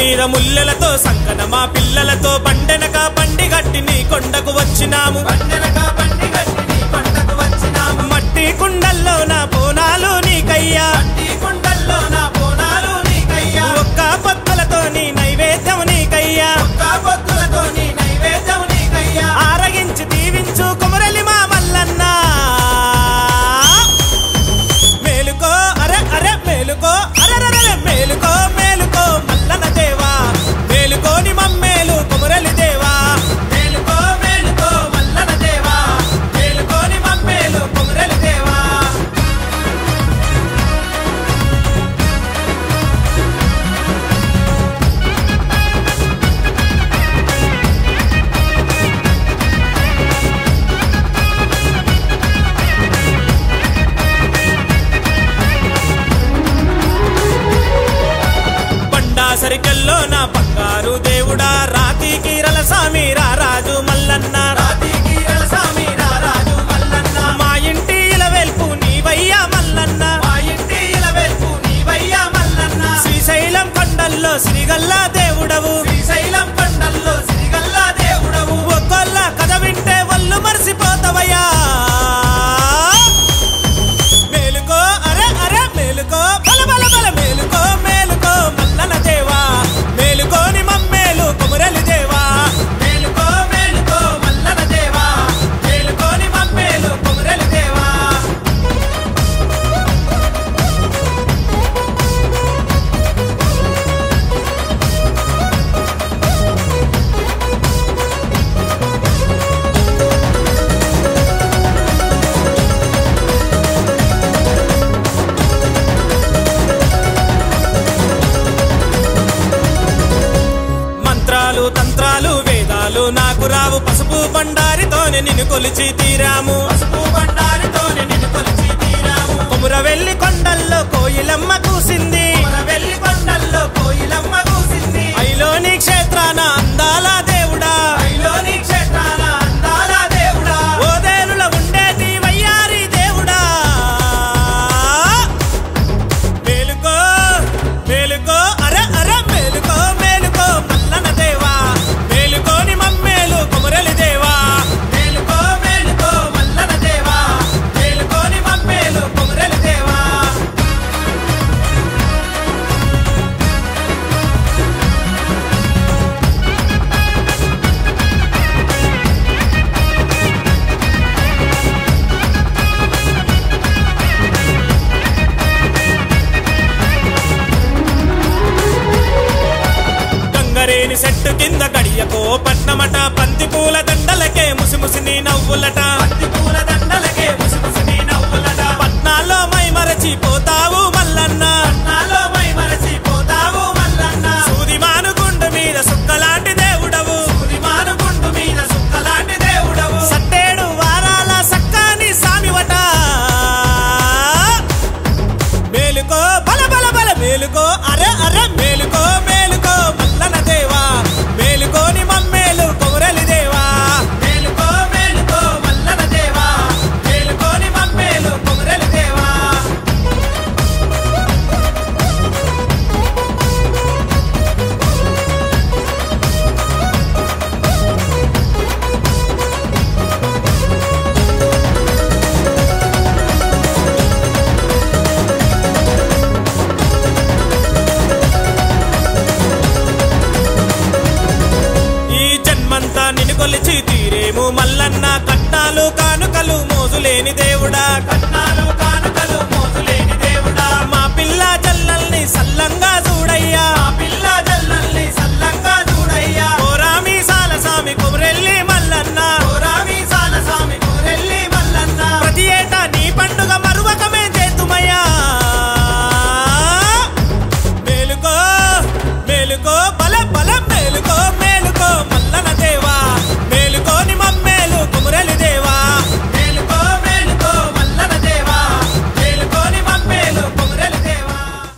మీద ముల్లెలతో సంకన మా పిల్లలతో బండెనక బండి గట్టి నీ కొండకు వచ్చినాము పండనక బండి గట్టి నీ కొండకు వచ్చినాము మట్టి కుండల్లో నా బోనాలు నీకయ్యా ఈ కుండల్లో నా బోనాలు నీకయ్యా ఒక్క పత్తులతో నీ నైవేద్యం నీకయ్యా ఒక్క పొత్తులతో నీ నైవేద్యం నీకయ్యా ఆరగించి దీవించు కుమరలి మా మల్లన్న మేలుకో అరే అరే మేలుకో అరరరే మేలుకో మేలుకో మల్లన్న దేవా మేలుకోని మమ్మేలు కుమరలి దేవా మేలుకో మేలుకో మల్లన దేవా మేలుకోని మమ్మేలు కుమరలి దేవా బండా సరికెల్లో నా బంగారు దేవుడా రాతికి రలసామి రారాజు మల్లన్న రాతికి రలసామి రారాజు మల్లన్న మా ఇంటి ఇలవెల్పు నీవయ్యా మల్లన్న మా ఇంటి ఇలవెల్పు నీవయ్యా మల్లన్న శ్రీశైలం కొండల్లో శ్రీగల్లా దేవుడవు శ్రీశైలం కొండల్లో శ్రీగల్లా దేవుడవు ఒక్కొల్ల కథ వింటే ఒళ్ళు మరిసిపోతావయ్యా మేలుకో అరే అరే మేలుకో బల బల బల మేలుకో మేలుకో మల్లన దేవా మేలుకోని మమ్మేలు కుమరలి దేవా మేలుకో మేలుకో మల్లన దేవా మేలుకోని మమ్మేలు కుమరలి దేవా మంత్రాలు తంత్రాలు వేదాలు నాకు రావు పసుపు బండారితోనే నిన్ను కొలిచి తీరాము పసుపు బండారితోనే నిన్ను కొలిచి తీరాము కొముర వెళ్ళి కొండల్లో కోయిలమ్మ కూసింది మన వెల్లి కొండల్లో కోయిలమ్మ కూసింది ఐలోని క్షేత్రాన అందాల దేవుడా ఐలోని క్షేత్రాల అందాల దేవుడా ఓదేలుల ఉండేటి వయ్యారి దేవుడా మేలుకో మేలుకో అరే అరే మేలుకో మేలుకో మల్లన దేవా మేలుకోని మమ్మేలు కొమురలి దేవా మేలుకో మేలుకో మల్లన దేవా మేలుకోని మమ్మేలు కుమరలి దేవా గంగరేని చెట్టు కింద గడియకో పట్నమట బంతి పూల దండలకే ముసిముసిని నవ్వులట బంతి పూల దండలకే ముసిముసి నీ నవ్వులట పట్నాల్లో మై మరచి పోతావు మల్లన్న నాలో మై మరచి పోతావు మల్లన్న సూది మానుగుండు మీద సుక్కలాంటి దేవుడవు ఉరిమాను గుండు మీద సుక్కలాంటి దేవుడవు సట్టేడు వారాల సక్కాని సామివట మేలుకో బల బల బల మేలుకో అరే అరే మేలుకో మేలుకో మల్లన దేవా మేలుకోని మమ్మేలు కొమురలి దేవా మేలుకో మేలుకో మల్లన దేవా మేలుకోని మమ్మేలు కుమరలి దేవా ఈ జన్మంతా నిన్ను కొలిచి తీరేము మల్లన్న కట్నాలు కానుకలు మోజులేని దేవుడా కట్నాలు